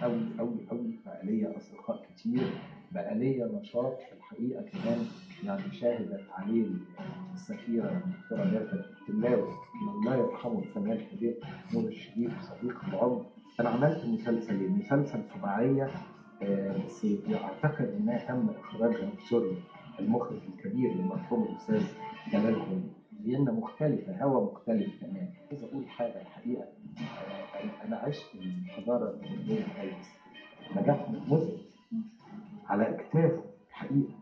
قوي قوي قوي بقى ليا اصدقاء كتير بقى ليا نشاط في الحقيقه كمان يعني شاهدت عليه السفيره الدكتوره ميرفت التلاوي الله يرحمه الفنان الكبير نور الشريف صديق العمر انا عملت مسلسلين مسلسل سباعيه آه، بس اعتقد انها تم اخراجها في سوريا المخرج الكبير المرحوم الاستاذ جلال هند فيينا مختلفه هوا مختلف كمان عايز اقول حاجه الحقيقه آه، أنا- انا عشت الحضاره الاوروبيه كويس نجاح مذهل على اكتافه الحقيقه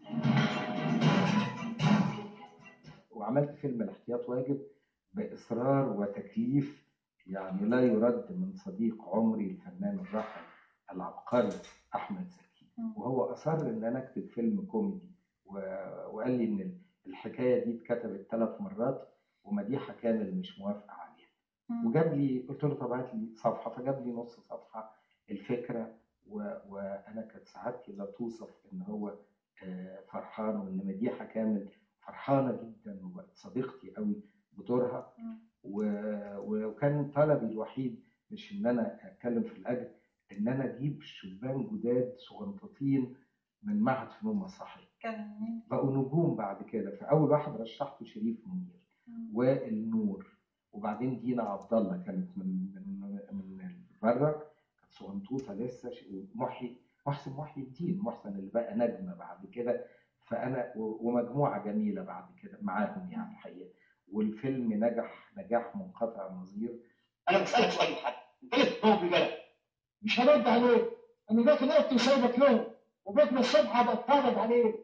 وعملت فيلم الاحتياط واجب باصرار وتكليف يعني لا يرد من صديق عمري الفنان الراحل العبقري احمد زكي وهو اصر ان انا اكتب فيلم كوميدي و- وقال لي ان الحكايه دي اتكتبت ثلاث مرات ومديحه كامل مش موافقه عليها وجاب لي قلت له طب هات لي صفحه فجاب لي نص صفحه الفكره و... وانا كانت سعادتي لا توصف ان هو آه، فرحان وان مديحه كامل فرحانه جدا وبقت صديقتي قوي بدورها و... وكان طلبي الوحيد مش ان انا اتكلم في الاجر ان انا اجيب شبان جداد صغنطاطين من معهد فنون مسرحيه كان مين؟ بقوا نجوم بعد كده فاول واحد رشحته شريف منير والنور وبعدين دينا عبد الله كانت من من من بره كانت صغنطوطه لسه ش- ومحي محسن محي الدين محسن اللي بقى نجمه بعد كده فانا و- ومجموعه جميله بعد كده معاهم يعني الحقيقه والفيلم نجح نجاح منقطع النظير انا بسالك سؤال محدد انت ليه بتضرب البلد؟ مش هرد عليك انا داخل اوضتي وسايبك يوم وبكره الصبح بتفرج عليك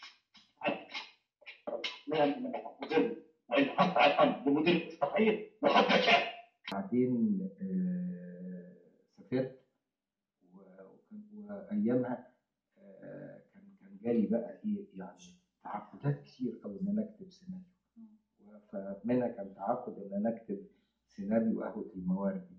نعم مدير اللي حط على الارض لمدير مستحيل وحط شاب بعدين آه، سافرت و- وكان وايامها آه، كان كان جالي بقى ايه يعني تعاقدات كتير قوي ان انا اكتب سيناريو فمنها كان تعاقد ان انا اكتب سيناريو قهوه المواردي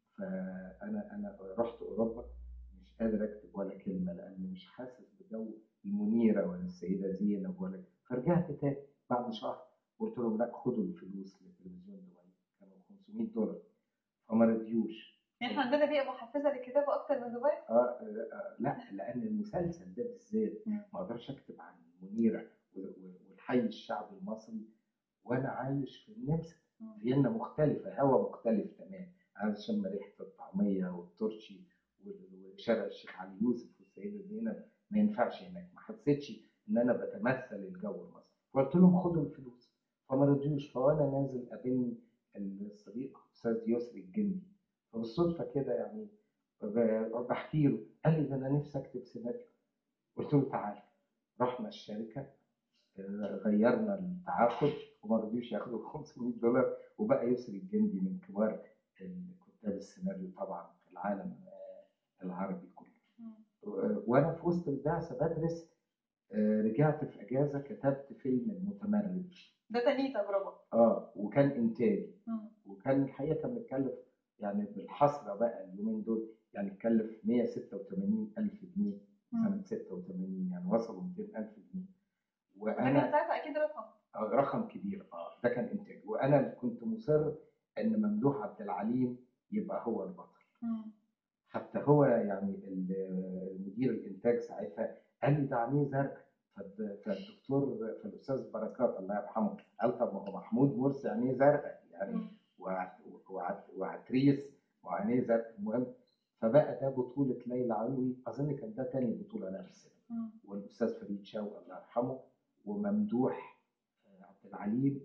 فانا انا رحت اوروبا مش قادر اكتب ولا كلمه لان مش حاسس بجو المنيره ولا السيده زينب ولا فرجعت تاني بعد شهر قلت لهم لا خدوا الفلوس لتلفزيون دبي كانوا 500 دولار فما رضيوش يعني احنا عندنا بيئة محفزة للكتابة أكتر من دبي؟ آه, آه, آه لا لان المسلسل ده بالذات مم. ما اقدرش اكتب عن المنيره و- و- والحي الشعبي المصري وانا عايش في النمسا مم. فيينا مختلفه هوا مختلف تمام عايز اشم ريحه الطعميه والترشي وال- وشارع الشيخ علي يوسف والسيده زينب ما ينفعش هناك ما حسيتش ان انا بتمثل الجو المصري فقلت لهم خدوا الفلوس فما رضيوش فوانا نازل قابلني الصديق استاذ يسري الجندي فبالصدفه كده يعني ب- بحكي له قال لي ده انا نفسي اكتب سيناريو قلت له تعالى رحنا الشركه آه، غيرنا التعاقد وما رضيوش ياخدوا 500 دولار وبقى يسري الجندي من كبار كتاب السيناريو طبعا في العالم آه، العربي كله و- وانا في وسط البعثه بدرس آه، رجعت في اجازه كتبت فيلم المتمرد ده تاني تجربة اه وكان انتاجي مم. وكان الحقيقه كان متكلف يعني بالحسره بقى اليومين دول يعني اتكلف 186 الف جنيه سنه 86 يعني وصلوا 200 الف جنيه وده كان وانا ساعتها أكيد رقم آه، رقم كبير اه ده كان انتاج وانا اللي كنت مصر ان ممدوح عبد العليم يبقى هو البطل مم. حتى هو يعني ال- المدير الانتاج ساعتها قال لي ده عينيه زرقاء فالد- فالدكتور فالاستاذ بركات الله يرحمه قال طب ما هو محمود مرسي عينيه زرقاء يعني مم. وعت- وعت- وعتريس وعينيه زرقاء المهم فبقى ده بطولة ليلى علوي أظن كان ده تاني بطولة لها في السينما مم. والأستاذ فريد شوقي الله يرحمه وممدوح آه، عبد العليم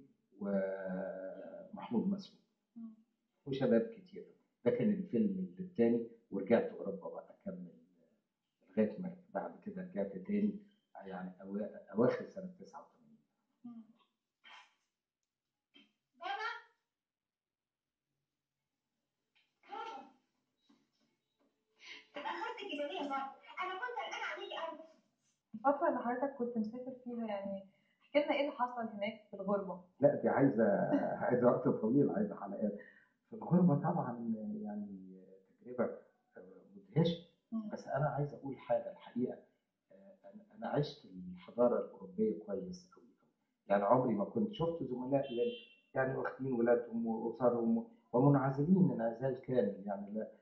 ومحمود مسعود مم. وشباب كتير ده كان الفيلم الثاني ورجعت اوروبا بقى اكمل لغايه ما بعد كده رجعت تاني يعني أوا- اواخر سنه 89 مم. اتأخرت كده ليه يا بابا؟ أنا كنت قلقانة عليكي أوي. الفترة اللي حضرتك كنت مسافر فيها يعني احكي لنا ايه اللي حصل هناك في الغربة؟ لا دي عايزه عايزه وقت طويل عايزه حلقات في الغربه طبعا يعني تجربه مدهشه مم. بس انا عايز اقول حاجه الحقيقه آه، انا أنا عشت الحضاره الاوروبيه كويس قوي يعني عمري ما كنت شفت زملاء لي يعني واخدين ولادهم واسرهم ومنعزلين انعزال كامل يعني لا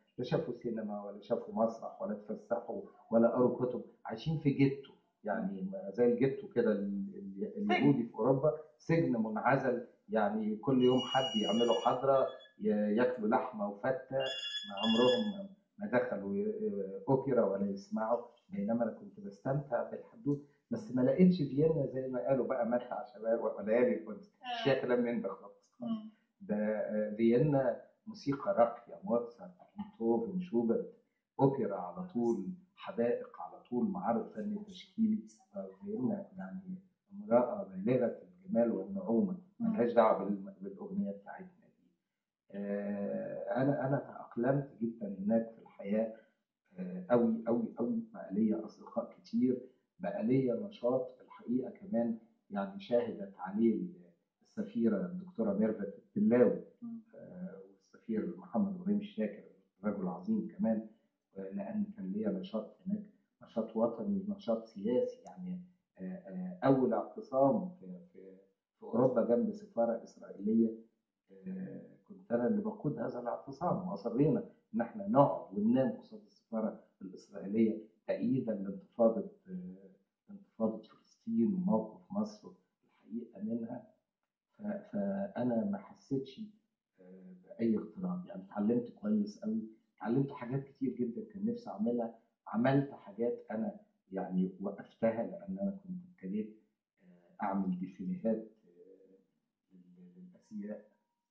لا شافوا سينما ولا شافوا مسرح ولا اتفسحوا ولا قروا كتب عايشين في جيتو يعني ما- زي الجيتو كده ال- ال- اليهودي في اوروبا سجن منعزل يعني كل يوم حد يعملوا حضره ي- ياكلوا لحمه وفته مع عمرهم ما دخلوا ي- اوبرا ولا يسمعوا بينما انا كنت بستمتع بالحدوث بس ما لقيتش فيينا زي ما قالوا بقى متع شباب وليالي الانس مش فيها كلام من ده خالص مم. ده آه، فيينا موسيقى راقيه موتسارت بيتهوفن شوبرت اوبرا على طول حدائق على طول معارض فني تشكيلي آه، فيينا يعني امراه بالغه الجمال والنعومه ملهاش دعوه بال- بالاغنيه بتاعتنا دي آه، انا انا تاقلمت جدا هناك في الحياه آه، قوي قوي قوي بقى ليا اصدقاء كتير بقى ليا نشاط الحقيقه كمان يعني شاهدت عليه السفيره الدكتوره ميرفت التلاوي مم. آه، والسفير محمد ابراهيم الشاكر رجل عظيم كمان آه، لان كان ليا نشاط هناك نشاط وطني نشاط سياسي يعني آه، آه، اول اعتصام في في في اوروبا جنب سفاره اسرائيليه آه، كنت انا اللي بقود هذا الاعتصام واصرينا ان احنا نقعد وننام قصاد السفاره الاسرائيليه تأييدا لانتفاضه آه، انتفاضه فلسطين وموقف مصر الحقيقه منها ف- فانا ما حسيتش آه، باي اضطراب يعني اتعلمت كويس قوي اتعلمت حاجات كتير جدا كان نفسي اعملها عملت حاجات انا يعني وقفتها لان انا كنت ابتديت آه، اعمل ديفيليهات آه، لل- للازياء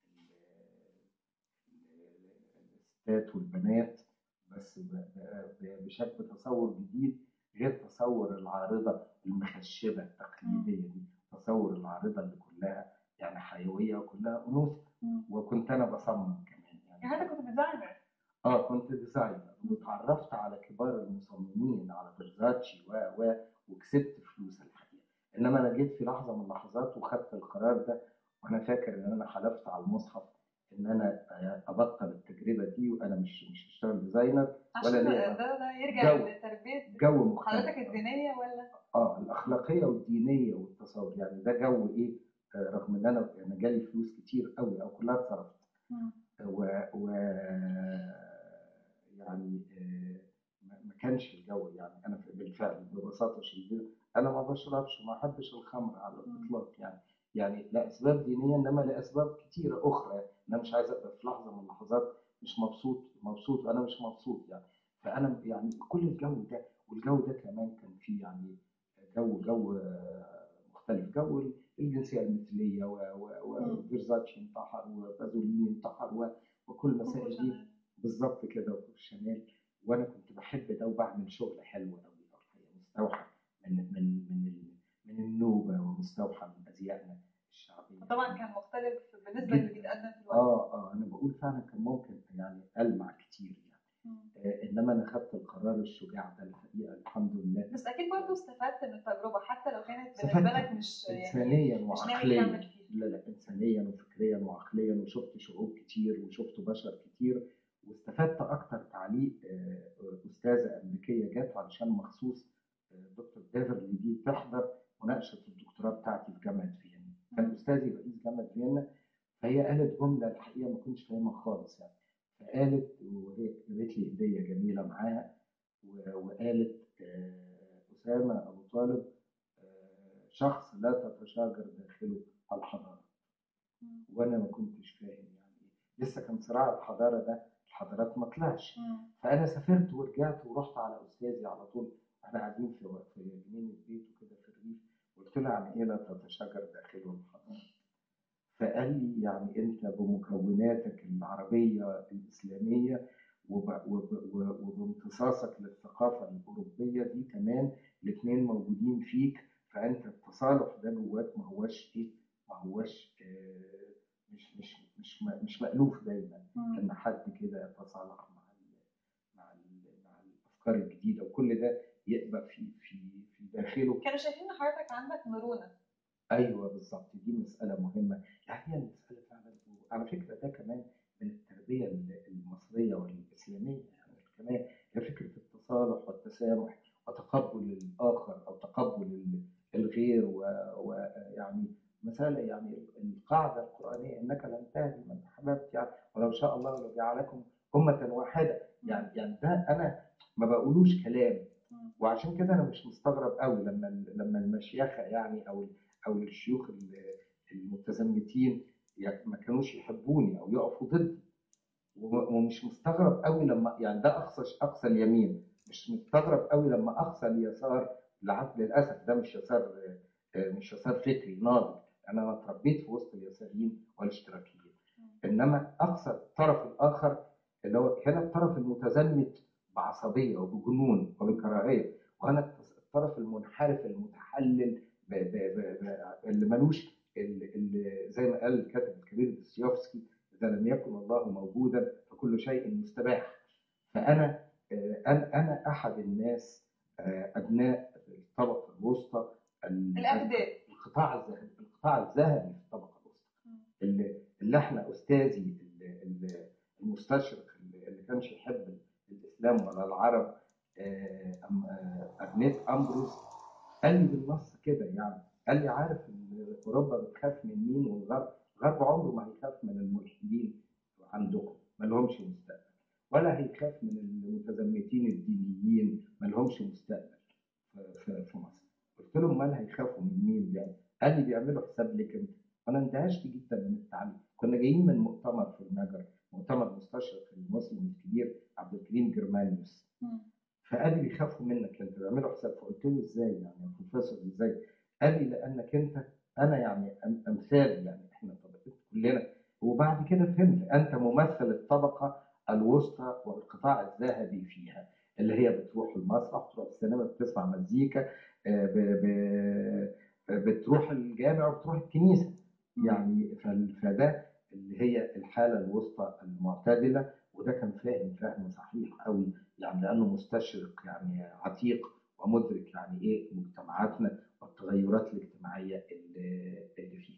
الستات والبنات بس ب- ب- بشكل تصور جديد غير تصور العارضة المخشبة التقليدية دي تصور العارضة اللي كلها يعني حيوية وكلها أنوثة مم. وكنت أنا بصمم كمان يعني يعني انت كنت ديزاينر اه كنت ديزاينر واتعرفت على كبار المصممين على فيرزاتشي و و وكسبت فلوس الحقيقه انما انا جيت في لحظه من اللحظات وخدت القرار ده وانا فاكر ان انا حلفت على المصحف ان انا آه، ابطل التجربه دي وانا مش مش هشتغل ديزاينر ولا عشان ليا ده ده يرجع جو. لتربيه جو مختلف حضرتك الدينيه ولا اه الاخلاقيه والدينيه والتصور يعني ده جو ايه آه، رغم ان انا انا جالي فلوس كتير قوي او كلها اتصرفت مم. و, و يعني آه، ما ما كانش الجو يعني انا في- بالفعل ببساطه شديده انا ما بشربش وما احبش الخمر على الاطلاق يعني يعني لاسباب دينيه انما لاسباب كتيره اخرى يعني انا مش عايز ابقى في لحظه من اللحظات مش مبسوط مبسوط وانا مش مبسوط يعني فانا يعني كل الجو ده والجو ده كمان كان فيه يعني جو جو آه، مختلف جو الجنسيه المثليه و- و- مم. وفيرزاتشي انتحر وبازوليني انتحر و- وكل المسائل كوكو دي شانيل. بالظبط كده وكوك شانيل وانا كنت بحب ده وبعمل شغل حلو قوي الحقيقه مستوحى من من من ال- من النوبه ومستوحى من ازيائنا الشعبيه طبعا كان مختلف بالنسبه جداً. اللي بيتقدم في الوقت اه اه انا بقول فعلا كان ممكن يعني المع كتير يعني مم. آه انما انا خدت القرار الشجاع ده الحقيقه الحمد لله بس اكيد برضه استفدت من التجربه حتى لو كانت استفدت بالنسبه لك مش يعني انسانيا مش ناوي وعقليا تكمل فيها لا لا انسانيا وفكريا وعقليا وشفت شعوب كتير وشفت بشر كتير واستفدت اكتر تعليق آه، آه، استاذه امريكيه جت علشان مخصوص آه، دكتور ديفرلي دي تحضر مناقشه الدكتوراه بتاعتي في جامعه فيينا كان مم. استاذي رئيس جامعه فيينا فهي قالت جمله الحقيقه ما كنتش فاهمها خالص يعني فقالت وهي جابت لي هديه جميله معاها و- وقالت آه، اسامه ابو طالب آه، شخص لا تتشاجر داخله الحضاره مم. وانا ما كنتش فاهم يعني ايه لسه كان صراع الحضاره ده الحضارات ما طلعش مم. فانا سافرت ورجعت ورحت على استاذي على طول احنا قاعدين في في جنينه بيته كده في الريف قلت له يعني ايه لا تتشاجر داخله الحضاره فقال لي يعني انت بمكوناتك العربيه الاسلاميه وب- وب- و- وبامتصاصك للثقافه الاوروبيه دي كمان الاثنين موجودين فيك فانت التصالح ده جواك ما هوش ايه ما هوش آه، مش مش مش م- مش مألوف دايما مم. ان حد كده يتصالح مع ال مع ال مع الافكار الجديده وكل ده يبقى في في في داخله كانوا شايفين ان حضرتك عندك مرونه ايوه بالظبط دي مساله مهمه يعني هي المساله فعلا وعلى فكره ده كمان من التربيه ال- المصريه والاسلاميه يعني كمان هي فكره التصالح والتسامح وتقبل الاخر او تقبل ال- الغير ويعني مساله يعني القاعده القرانيه انك لن تهدي من احببت يعني ولو شاء الله لو جعلكم أمة واحدة يعني يعني ده أنا ما بقولوش كلام مم. وعشان كده أنا مش مستغرب قوي لما لما المشيخة يعني أو أو الشيوخ ال- المتزمتين يعني ما كانوش يحبوني أو يقفوا ضدي و- ومش مستغرب قوي لما يعني ده أقصى أقصى اليمين مش مستغرب قوي لما أقصى اليسار لعب للأسف ده مش يسار آه، مش يسار فكري ناضج أنا أنا اتربيت في وسط اليساريين والاشتراكيين انما اقصى الطرف الاخر اللي هو كان الطرف المتزمت بعصبيه وبجنون وبكراهيه وانا الطرف المنحرف المتحلل ب ب ب ب اللي ملوش اللي اللي زي ما قال الكاتب الكبير دوستويفسكي اذا لم يكن الله موجودا فكل شيء مستباح فانا آه، انا انا احد الناس آه، ابناء الطبقه الوسطى ال- الأبدان. القطاع الذهبي القطاع الذهبي في الطبقه الوسطى اللي, اللي احنا استاذي اللي- اللي- المستشرق اللي اللي كانش يحب الاسلام ولا العرب آه، أم- آه، ابنيت امبروس قال لي بالنص كده يعني قال لي عارف إن اوروبا بتخاف من مين والغرب الغرب عمره ما هيخاف من الملحدين عندكم ما لهمش مستقبل ولا هيخاف من المتزمتين الدينيين ما لهمش مستقبل في- في في مصر قلت له امال هيخافوا من مين يعني قال لي بيعملوا حساب لك انت انا اندهشت جدا من التعليم كنا جايين من مؤتمر في المجر مؤتمر مستشرق المسلم الكبير عبد الكريم جرمانيوس مم. فقال لي بيخافوا منك انت بيعملوا حساب فقلت له ازاي يعني يا بروفيسور ازاي؟ قال لي لانك انت انا يعني أم- امثال يعني احنا طبقة كلنا وبعد كده فهمت انت ممثل الطبقه الوسطى والقطاع الذهبي فيها اللي هي بتروح المسرح بتروح السينما بتسمع مزيكا آه، ب- ب- بتروح الجامع وبتروح الكنيسه يعني فال- فده اللي هي الحاله الوسطى المعتدله وده كان فاهم فهم صحيح قوي يعني لانه مستشرق يعني عتيق ومدرك يعني ايه مجتمعاتنا والتغيرات الاجتماعيه اللي اللي فيها.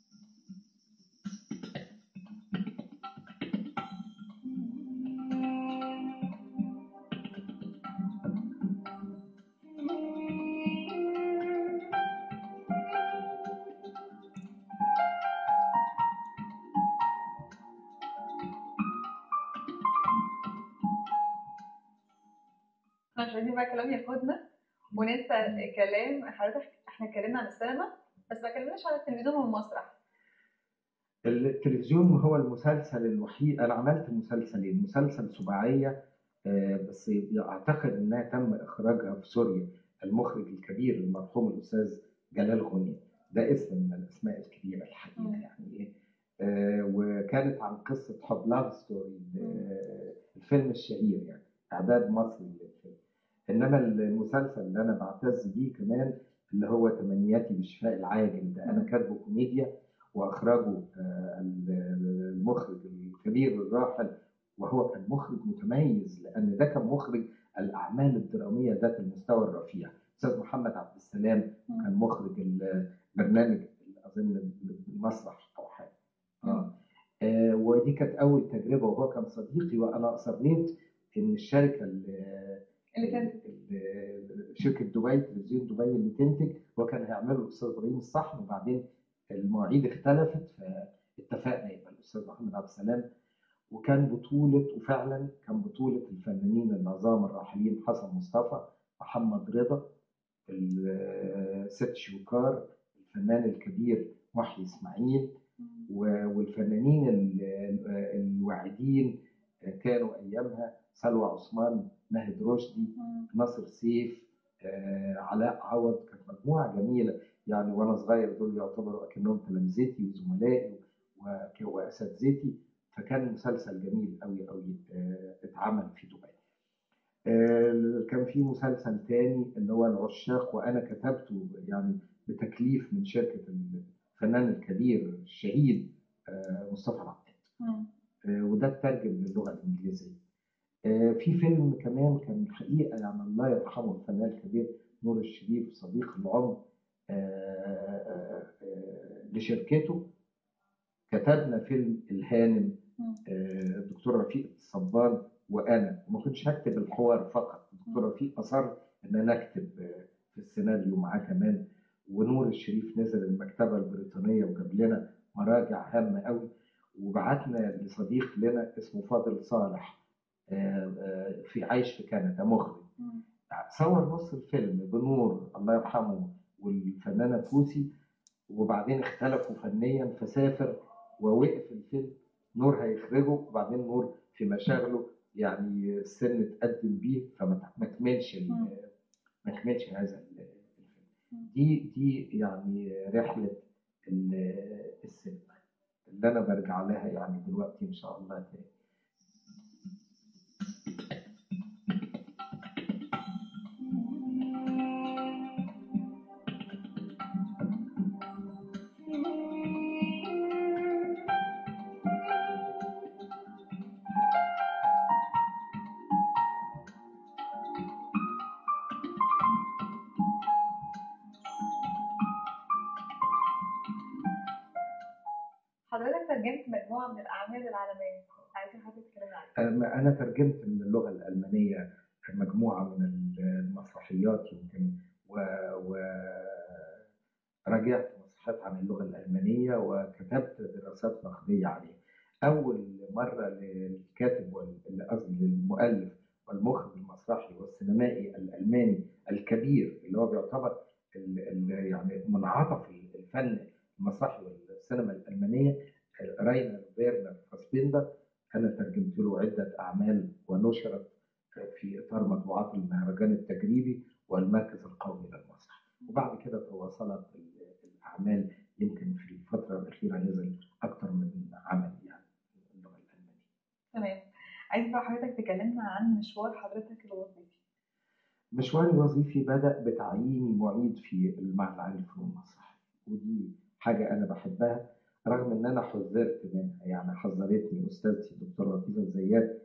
احنا مش عايزين بقى كلام ياخدنا وننسى كلام حضرتك احنا اتكلمنا عن السينما بس ما اتكلمناش عن التلفزيون والمسرح التلفزيون هو المسلسل الوحيد انا عملت مسلسلين مسلسل سباعيه آه، بس اعتقد انها تم اخراجها في سوريا المخرج الكبير المرحوم الاستاذ جلال غني ده اسم من الاسماء الكبيره الحقيقه مم. يعني ايه آه، وكانت عن قصه حب لاف ستوري الفيلم الشهير يعني اعداد مصري للفيلم انما المسلسل اللي انا بعتز بيه كمان اللي هو تمنياتي بالشفاء العاجل ده انا مم. كاتبه كوميديا واخرجه آه، المخرج الكبير الراحل وهو كان مخرج متميز لان ده كان مخرج الاعمال الدراميه ذات المستوى الرفيع استاذ محمد عبد السلام مم. كان مخرج البرنامج اظن المسرح او حاجه اه آه، ودي كانت اول تجربه وهو كان صديقي وانا اصريت ان الشركه اللي اللي كانت ال- شركه دبي تلفزيون دبي اللي تنتج هو كان هيعمله الاستاذ ابراهيم الصحن وبعدين المواعيد اختلفت فاتفقنا يبقى الاستاذ محمد عبد السلام وكان بطوله وفعلا كان بطوله الفنانين العظام الراحلين حسن مصطفى محمد رضا الست شوكار الفنان الكبير محي اسماعيل و- والفنانين ال- ال- الواعدين كانوا ايامها سلوى عثمان ناهد رشدي مم. ناصر سيف آه، علاء عوض كانت مجموعه جميله يعني وانا صغير دول يعتبروا اكنهم تلامذتي وزملائي وك- واساتذتي فكان مسلسل جميل قوي قوي آه، اتعمل في دبي. آه، كان في مسلسل تاني اللي هو العشاق وانا كتبته يعني بتكليف من شركه الفنان الكبير الشهيد آه، مصطفى العقاد. مم. آه، وده اترجم للغه الانجليزيه. آه، في فيلم كمان كان الحقيقه يعني الله يرحمه الفنان الكبير نور الشريف صديق العمر آه، آه، آه، لشركته كتبنا فيلم الهانم مم. آه، الدكتور رفيق الصبان وانا وما كنتش هكتب الحوار فقط الدكتور رفيق اصر ان انا اكتب آه، في السيناريو معاه كمان ونور الشريف نزل المكتبه البريطانيه وجاب لنا مراجع هامه قوي وبعتنا لصديق لنا اسمه فاضل صالح آه، آه، في عايش في كندا مخرج مم. صور نص الفيلم بنور الله يرحمه والفنانه بوسي وبعدين اختلفوا فنيا فسافر ووقف الفيلم نور هيخرجه وبعدين نور في مشاغله يعني السن اتقدم بيه فما ما كملش ال- مم. ما كملش هذا ال- الفيلم مم. دي دي يعني رحله ال- السينما اللي انا برجع لها يعني دلوقتي ان شاء الله تاني حضرتك ترجمت مجموعة من الأعمال العالمية عايزين حضرتك تتكلمي عنها أنا- أنا ترجمت من اللغة الألمانية مجموعة من المسرحيات يمكن و... و... راجعت مسرحيات عن اللغة الألمانية وكتبت دراسات نقدية عليها. أول مرة للكاتب وال- قصدي للمؤلف والمخرج المسرحي والسينمائي الألماني الكبير اللي هو بيعتبر ال... ال... يعني منعطف الفن المسرحي والسينما الألمانية راينر فيرنر فاسبيندر أنا ترجمت له عدة أعمال ونشرت في إطار مطبوعات المهرجان التجريبي والمركز القومي للمسرح وبعد كده تواصلت ال- الأعمال يمكن في الفترة الأخيرة نزل أكثر من عمل يعني في اللغة الألمانية تمام عايز بقى حضرتك تكلمنا عن مشوار حضرتك الوظيفي مشواري الوظيفي بدأ بتعييني معيد في المعهد العالي للفنون المسرحية ودي حاجة أنا بحبها رغم إن أنا حذرت منها يعني حذرتني أستاذتي الدكتورة لطيفة الزيات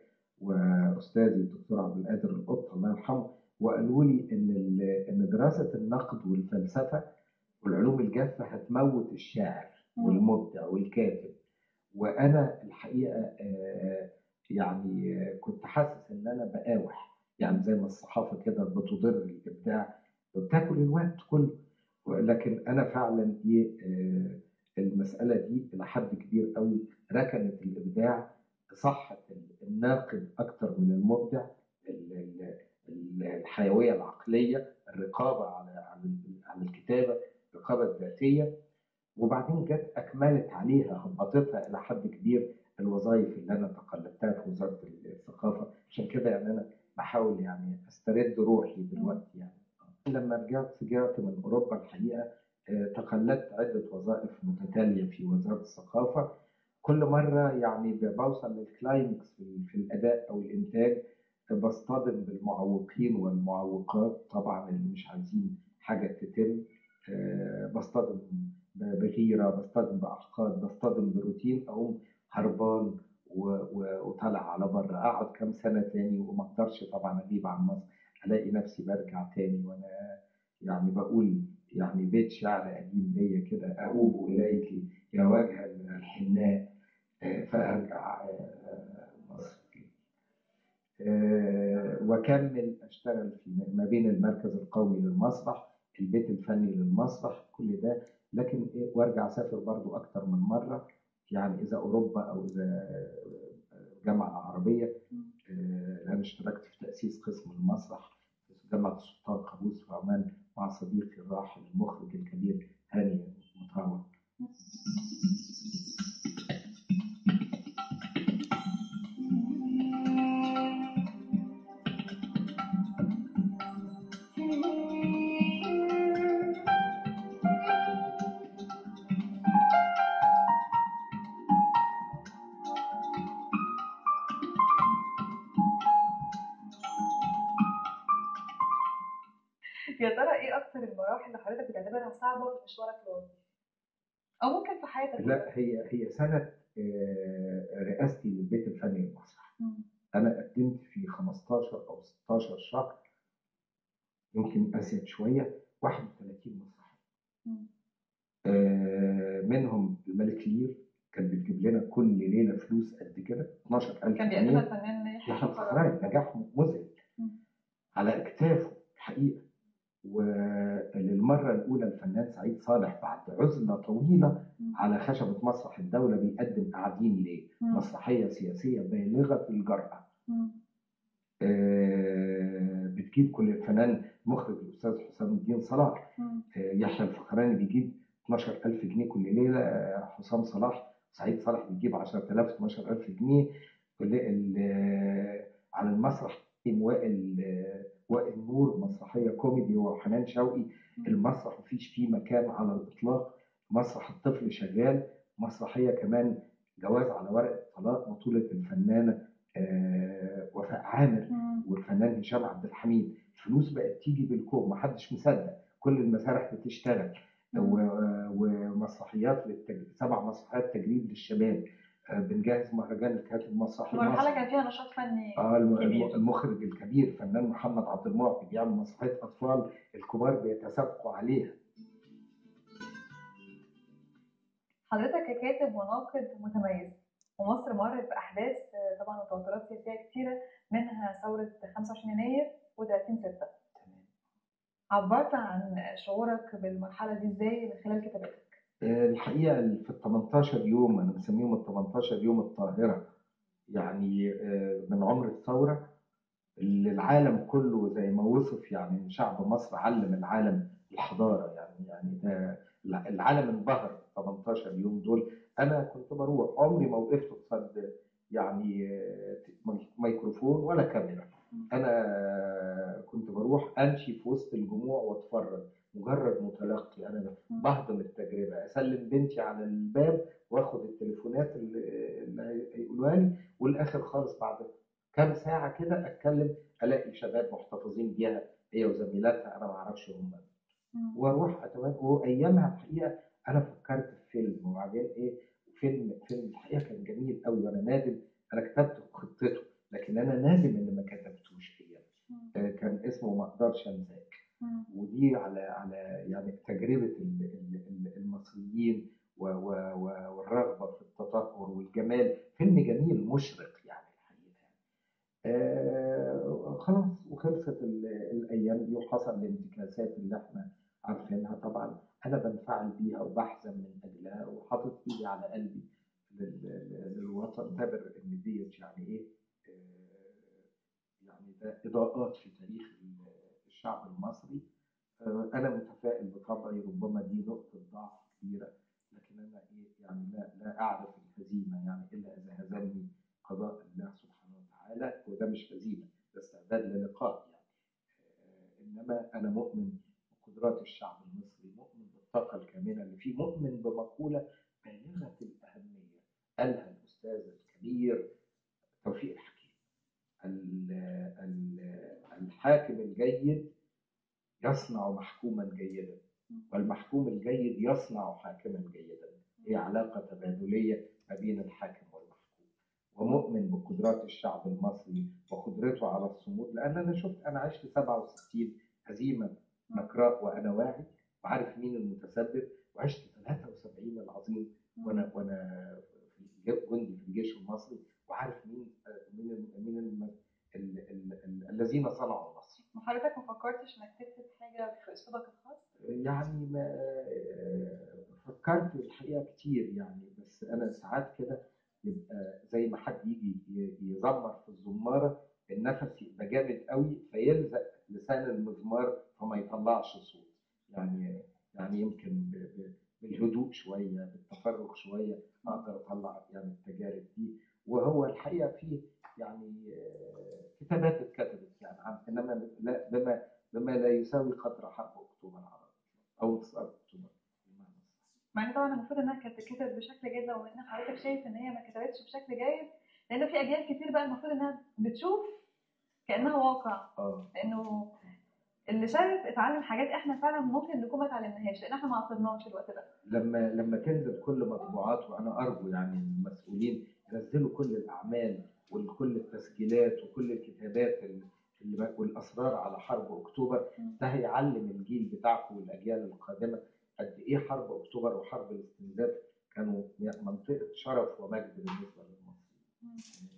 وأستاذي الدكتور عبد القادر القط الله يرحمه وقالوا لي إن ال- إن دراسة النقد والفلسفة والعلوم الجافة هتموت الشاعر مم. والمبدع والكاتب وأنا الحقيقة آه، يعني آه، كنت حاسس إن أنا بقاوح يعني زي ما الصحافة كده بتضر الإبداع وبتاكل الوقت كله لكن أنا فعلا إيه آه، المسألة دي إلى حد كبير قوي ركنت الإبداع صحة الناقد أكتر من المبدع ال- ال- ال- الحيوية العقلية الرقابة على على على الكتابة الرقابة الذاتية وبعدين جت أكملت عليها هبطتها إلى حد كبير الوظائف اللي أنا تقلدتها في وزارة الثقافة عشان كده يعني أنا بحاول يعني أسترد روحي دلوقتي يعني لما رجعت رجعت من أوروبا الحقيقة آه، تقلدت عدة وظائف متتالية في وزارة الثقافة كل مرة يعني بوصل للكلايمكس في في الأداء أو الإنتاج بصطدم بالمعوقين والمعوقات طبعا اللي مش عايزين حاجة تتم آه، بصطدم ب- بغيرة بصطدم بأحقاد بصطدم بروتين أقوم هربان و- و- وطالع على بره أقعد كام سنة تاني وما أقدرش طبعا أغيب عن مصر ألاقي نفسي برجع تاني وأنا يعني بقول يعني بيت شعر قديم ليا كده أؤوب إليك يا وجه الحناء آه، فأرجع آه، مصر آه، واكمل اشتغل في ما بين المركز القومي للمسرح البيت الفني للمسرح كل ده لكن إيه، وارجع اسافر برضو اكتر من مره يعني اذا اوروبا او اذا جامعه عربيه آه، انا اشتركت في تاسيس قسم المسرح في جامعه السلطان قابوس في عمان مع صديقي الراحل المخرج الكبير هاني مطاوع يا ترى ايه اكتر المراحل اللي حضرتك بتعتبرها صعبة في مشوارك الوظيفي او ممكن في حياتك لا كلها؟ هي هي سنه آه، رئاستي للبيت الفني للمسرح مم. انا قدمت في 15 او 16 شهر يمكن ازيد شويه 31 مسرحيه مم. آه، منهم الملك لير كان بتجيب لنا كل ليله فلوس قد كده 12000 كان بيقدمها جنيه الفنان يحيى يحيى الفخراني نجاح مذهل مم. على اكتافه الحقيقه وللمره الاولى الفنان سعيد صالح بعد عزله طويله مم. على خشبه مسرح الدوله بيقدم قاعدين ليه مم. مسرحيه سياسيه بالغه الجراه مم. بيجيب كل الفنان مخرج الاستاذ حسام الدين صلاح مم. آه، يحيى الفخراني بيجيب 12000 جنيه كل ليله آه، حسام صلاح سعيد صالح بيجيب 10000 12000 جنيه ال- ال- على المسرح وائل آه، وائل نور مسرحيه كوميدي وحنان شوقي المسرح مفيش فيه مكان على الاطلاق مسرح الطفل شغال مسرحيه كمان جواز على ورقه طلاق بطوله الفنانه آه، وفاء عامر مم. والفنان هشام عبد الحميد الفلوس بقت تيجي بالكوم محدش مصدق كل المسارح بتشتغل و- ومسرحيات للتج... سبع مسرحيات تجريب للشباب آه، بنجهز مهرجان الكاتب المسرحي مرحله المصري كان فيها نشاط فني اه الم- كبير. الم- المخرج الكبير فنان محمد عبد المعطي بيعمل مسرحيه اطفال الكبار بيتسابقوا عليها حضرتك ككاتب وناقد متميز ومصر مرت بأحداث آه، طبعا وتوترات سياسية كتيرة منها ثورة 25 يناير و30 6 عبرت عن شعورك بالمرحلة دي ازاي من خلال كتاباتك؟ آه، الحقيقه في ال 18 يوم انا مسميهم ال 18 يوم الطاهره يعني آه، من عمر الثوره اللي العالم كله زي ما وصف يعني ان شعب مصر علم العالم الحضاره يعني يعني ده العالم انبهر في 18 يوم دول انا كنت بروح عمري ما وقفت قصاد يعني آه، ميكروفون ولا كاميرا انا كنت بروح امشي في وسط الجموع واتفرج مجرد متلقي انا بهضم التجربه اسلم بنتي على الباب واخد التليفونات اللي اللي هيقولوها لي والاخر خالص بعد كام ساعه كده اتكلم الاقي شباب محتفظين بيها هي وزميلاتها انا ما اعرفش هم مين. واروح اتمنى وايامها الحقيقه انا فكرت في فيلم وبعدين ايه فيلم فيلم الحقيقه كان جميل قوي وانا نادم انا كتبت خطته لكن انا نادم ان ما كتبتوش ايام آه، كان اسمه ما اقدرش انساك مم. ودي على على يعني تجربه ال- ال- ال- المصريين و- و- و- والرغبه في التطهر والجمال فيلم جميل مشرق يعني الحقيقه آه خلاص وخلصت ال- الايام دي وحصل الانتكاسات اللي احنا عارفينها طبعا انا بنفعل بيها وبحزن من اجلها وحاطط ايدي على قلبي لل- لل- للوطن بعتبر ان ديت يعني ايه آه، يعني ده اضاءات في تاريخ ال- الشعب المصري آه، انا متفائل بطبعي ربما دي نقطه ضعف كبيره لكن انا ايه يعني لا لا اعرف الهزيمه يعني الا اذا هزمني قضاء الله سبحانه وتعالى وده مش هزيمه ده استعداد للقاء يعني آه، انما انا مؤمن بقدرات الشعب المصري مؤمن بالطاقه الكامنه اللي فيه مؤمن بمقوله بالغه الاهميه قالها الاستاذ الكبير توفيق الحكيم ال- ال- الحاكم الجيد يصنع محكوما جيدا والمحكوم الجيد يصنع حاكما جيدا هي علاقة تبادلية ما بين الحاكم والمحكوم ومؤمن بقدرات الشعب المصري وقدرته على الصمود لأن أنا شفت أنا عشت 67 هزيمة نكراء وأنا واعي وعارف مين المتسبب وعشت 73 العظيم وأنا وأنا في الج- جندي في الجيش المصري وعارف مين مين ال- مين الم- ال- ال- ال- الذين صنعوا مصر وحضرتك ما فكرتش انك تكتب حاجة في اسلوبك الخاص؟ يعني ما فكرت الحقيقه كتير يعني بس انا ساعات كده يبقى زي ما حد يجي ي- يزمر في الزماره النفس يبقى جامد قوي فيلزق لسان المزمار فما يطلعش صوت يعني يعني يمكن ب- ب- بالهدوء شويه بالتفرغ شويه اقدر اطلع يعني التجارب دي وهو الحقيقه فيه يعني آه، كتابات اتكتبت يعني عن انما لا بما بما لا يساوي قدر حرب اكتوبر على الإطلاق، او انتصار اكتوبر بالمعنى الصحيح. مع ان طبعا المفروض انها كانت تتكتب بشكل جيد لو ان حضرتك شايف ان هي ما كتبتش بشكل جيد لان في اجيال كتير بقى المفروض انها بتشوف كانها واقع اه لانه اللي شايف اتعلم حاجات احنا فعلا ممكن نكون ما اتعلمناهاش لان احنا ما عصرناش الوقت ده لما لما تنزل كل مطبوعات وانا ارجو يعني المسؤولين ينزلوا كل الاعمال وكل التسجيلات وكل الكتابات ال- اللي والاسرار على حرب اكتوبر ده هيعلم الجيل بتاعكم والاجيال القادمه قد ايه حرب اكتوبر وحرب الاستنزاف كانوا منطقه شرف ومجد بالنسبه للمصريين.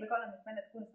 لقائنا نتمنى تكونوا